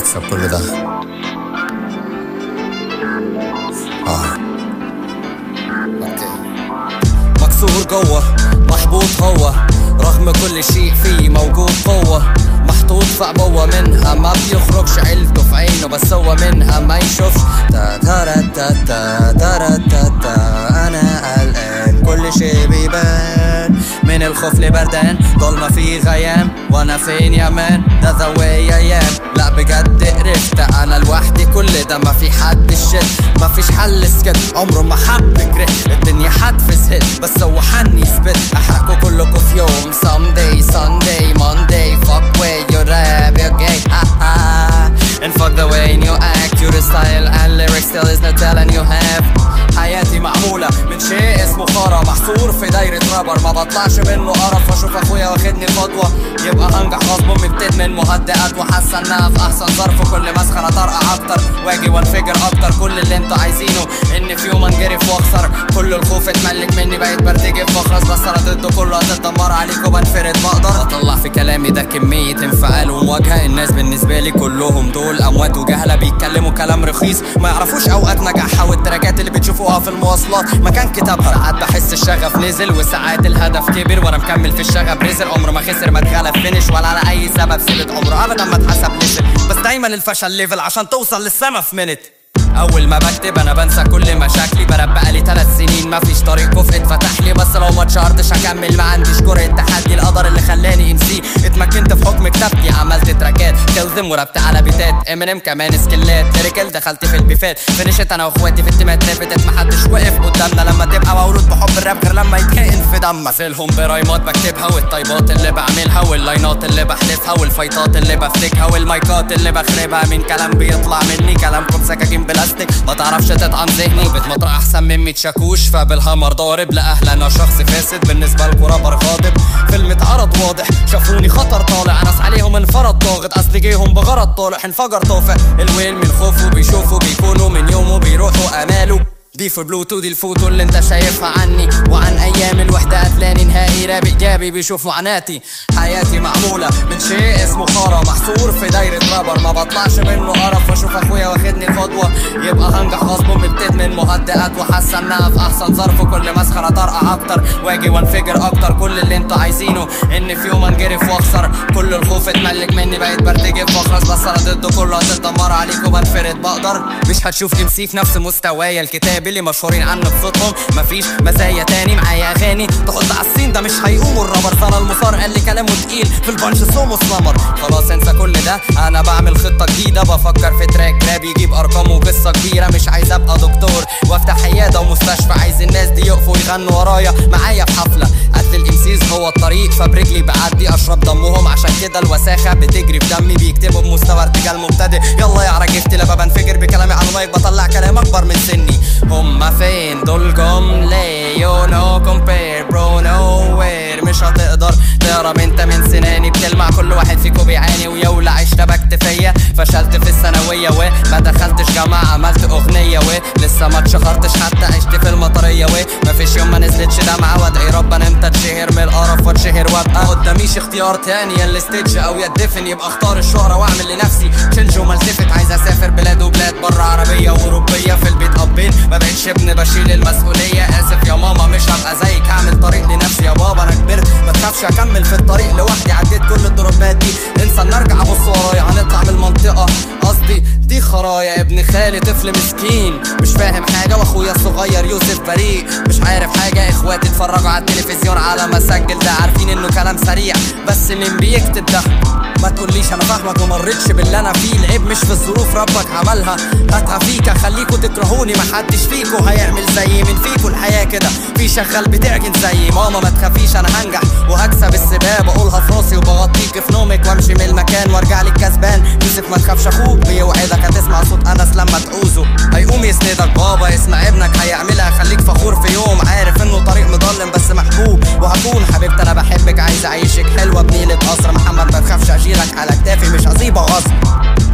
تكسب كل ده اه اوكي مكسور جوه محبوط هو رغم كل شيء فيه موجود قوة محطوط في عبوة منها ما بيخرجش عيلته في عينه بس هو منها ما يشوفش تا تارا تا تا تارا تا تا انا قلقان كل شيء بيبان من الخوف لبردان ضلمة في غيام وانا فين يا مان ده ذا واي ايام لا بجد قرفت انا لوحدي كل ده ما في حد الشد ما فيش حل سكت عمره ما حب كره الدنيا حتفز هت بس هو حني سبت احرقكوا كلكوا في يوم someday Sunday Monday fuck way you rap you're gay ha ha and fuck the way you act your style and lyrics still is not telling you have حياتي معمولة من شيء اسمه خرا محصور في دايرة رابر ما بطلعش منه قرف واشوف اخويا واخدني خطوة يبقى هنجح غصب امي بتدمن مهدئات وحاسة انها في احسن ظرف كل مسخرة طرقع اكتر واجي وانفجر اكتر كل اللي انتوا عايزينه ان في يوم انجرف واخسر كل الخوف اتملك مني بقيت برتجف واخرس بس انا ضده كله هتتدمر عليك وبنفرد بقدر اطلع في كلامي ده كمية انفعال ومواجهة الناس بالنسبة لي كلهم دول اموات وجهلة بيتكلموا كلام رخيص ما يعرفوش اوقات نجاحها والتراكات اللي بتشوفوها في المواصلات مكان كتابها ساعات بحس الشغف نزل وساعات الهدف كبر وانا مكمل في الشغف رزل عمره ما خسر ما اتغلب فينش ولا على اي سبب سيبت عمره ابدا ما اتحسب نزل بس دايما الفشل ليفل عشان توصل للسما في منت اول ما بكتب انا بنسى كل مشاكلي براب بقالي ثلاث سنين ما فيش طريق كفء اتفتح لي بس لو ما اتشهرتش هكمل ما عنديش جرأة تحدي القدر اللي خلاني امسي اتمكنت في حكم كتابتي عملت تراكات كلزم وربت على بيتات امينيم كمان سكيلات ليريكال دخلت في البيفات فنشت انا واخواتي في التيمات رابطت محدش وقف قدامنا لما تبقى مولود بحب الراب غير لما يتحقن في دم مثلهم برايمات بكتبها والطيبات اللي بعملها واللاينات اللي بحلفها والفايتات اللي بفتكها والمايكات اللي بخربها من كلام بيطلع مني كلامكم سكاكين بلاستيك ما تعرفش تطعن ذهني بتمطر احسن من 100 شاكوش فبالهامر ضارب لا اهلا انا شخص فاسد بالنسبه لكم رابر غاضب فيلم اتعرض واضح شافوني خطر طالع ناس عليهم انفرد ضاغط اصل جيهم بغرض طالع انفجر طافح الويل من خوفه بيشوفوا بيكونوا من يومه بيروحوا اماله دي في بلوتو دي الفوتو اللي انت شايفها عني وعن ايام الوحدة هتلاقي نهائي راب ايجابي بيشوف معاناتي حياتي معمولة من شيء اسمه خرا محصور في دايرة رابر ما بطلعش منه قرف واشوف اخويا واخدني خطوة يبقى هنجح غصب امي بتدمن مهدئات وحاسة انها في احسن ظرف كل مسخرة طرقع اكتر واجي وانفجر اكتر كل اللي انتوا عايزينه ان في يوم انجرف واخسر كل الخوف اتملك مني بقيت برتجف واخرس بس انا ضده كله هتتدمر عليك وبنفرد بقدر مش هتشوف ام سي في نفس مستوايا الكتاب اللي مشهورين عنه بصوتهم مفيش مزايا تاني معايا اغاني تحط على السين ده مش هيقوموا الرابر سنة المصار قال لي كلامه تقيل في البانش سومو سلامر خلاص انسى كل ده انا بعمل خطة جديدة بفكر في تراك راب يجيب ارقام وقصة كبيرة مش عايز ابقى دكتور وافتح عيادة ومستشفى عايز الناس دي يقفوا يغنوا ورايا معايا في حفلة قتل الامسيز هو الطريق فبرجلي بعدي اشرب دمهم عشان كده الوساخة بتجري في دمي بيكتبوا بمستوى ارتجال مبتدئ يلا يا عرجفتي لما بنفجر بكلامي على المايك بطلع كلام اكبر من سني هما فين دول ليه يو نو كومبير برو نو وير مش هتقدر تهرب انت من سناني بتلمع كل واحد فيكو بيعاني ويولع اشتبكت فيا فشلت في الثانوية وما دخلتش جامعة عملت اغنية ولسه ما اتشهرتش حتى عشت في المطرية ومفيش يوم ما نزلتش دمعة وادعي ربنا امتى اتشهر من القرف واتشهر وابقى قداميش اختيار تاني يا الستيج او يا الدفن يبقى اختار الشهرة واعمل لنفسي تشنج وما التفت عايز اسافر بلاد وبلاد بره عربية واوروبية في البيت ابين ما بقتش ابن بشيل المسؤولية اسف يا ماما مش هبقى زيك هعمل طريق لنفسي يا بابا انا كبرت ما تخافش اكمل في الطريق لوحدي عديت كل الدروبات دي انسى ان ارجع ابص ورايا هنطلع من المنطقة قصدي دي خرايا ابن خالي طفل مسكين مش فاهم حاجة واخويا الصغير يوسف بريء مش عارف حاجة اخواتي اتفرجوا على التلفزيون على ما اسجل ده عارفين انه كلام سريع بس مين بيكتب ده ما تقوليش انا فاهمك ومريتش باللي انا فيه العيب مش في الظروف ربك عملها هاتها فيك اخليكوا تكرهوني محدش فيكوا هيعمل زي من فيكوا الحياة كده في شغال بتعجن زي ماما ما تخافيش انا هنجح وهكسب السباب اقولها في راسي وبغطيك في نومك وامشي من المكان وارجع لك كسبان يوسف ما تخافش اخوك بيوعدك هتسمع صوت انس لما تعوزه هيقوم يسندك بابا اسمع ابنك هيعملها خليك فخور في يوم عارف انه طريق مضلم بس محبوب وهكون حبيبتي انا بحبك عايز اعيشك حلوه بنيلة قصر محمد ما تخافش اشيلك على كتافي مش هسيبك غصب